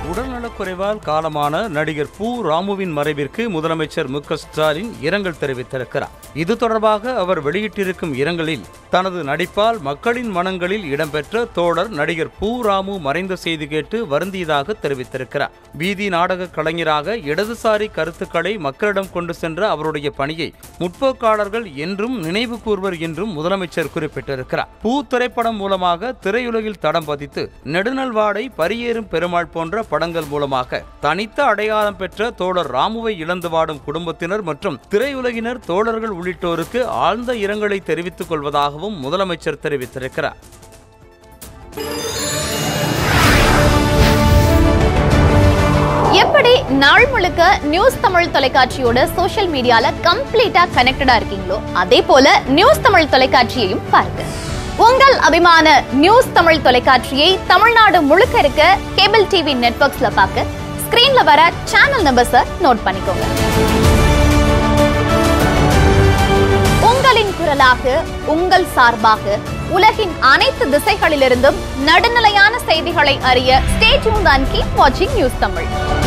உடல்நலக்குறைவால் காலமான நடிகர் பூ ராமுவின் மறைவிற்கு முதலமைச்சர் மு க ஸ்டாலின் இரங்கல் தெரிவித்திருக்கிறார் இது தொடர்பாக அவர் வெளியிட்டிருக்கும் இரங்கலில் தனது நடிப்பால் மக்களின் மனங்களில் இடம்பெற்ற தோழர் நடிகர் பூ ராமு மறைந்த செய்தி கேட்டு வருந்தியதாக தெரிவித்திருக்கிறார் வீதி நாடக கலைஞராக இடதுசாரி கருத்துக்களை மக்களிடம் கொண்டு சென்ற அவருடைய பணியை முற்போக்காளர்கள் என்றும் நினைவு கூர்வர் என்றும் முதலமைச்சர் குறிப்பிட்டிருக்கிறார் பூ திரைப்படம் மூலமாக திரையுலகில் தடம் பதித்து நெடுநல்வாடை பரியேறும் பெருமாள் போன்ற படங்கள் மூலமாக தனித்த அடையாளம் பெற்ற தோழர் ராமுவை இழந்து வாடும் குடும்பத்தினர் மற்றும் திரையுலகினர் தோழர்கள் உள்ளிட்டோருக்கு ஆழ்ந்த இரங்கலை தெரிவித்துக் கொள்வதாகவும் முதலமைச்சர் தெரிவித்திருக்கிறார் எப்படி நாள் முழுக்க நியூஸ் தமிழ் தொலைக்காட்சியோட சோஷியல் மீடியால கம்ப்ளீட்டா கனெக்டடா இருக்கீங்களோ அதே போல நியூஸ் தமிழ் தொலைக்காட்சியையும் பாருங்க உங்கள் அபிமான நியூஸ் தமிழ் தொலைக்காட்சியை தமிழ்நாடு முழுக்க இருக்க கேபிள் டிவி நெட்வொர்க்ஸ்ல பார்க்க ஸ்கிரீன்ல வர சேனல் நம்பர்ஸை நோட் பண்ணிக்கோங்க உங்களின் குரலாக உங்கள் சார்பாக உலகின் அனைத்து திசைகளிலிருந்தும் நடுநிலையான செய்திகளை அறிய ஸ்டே டியூன் அண்ட் கீப் வாட்சிங் நியூஸ் தமிழ்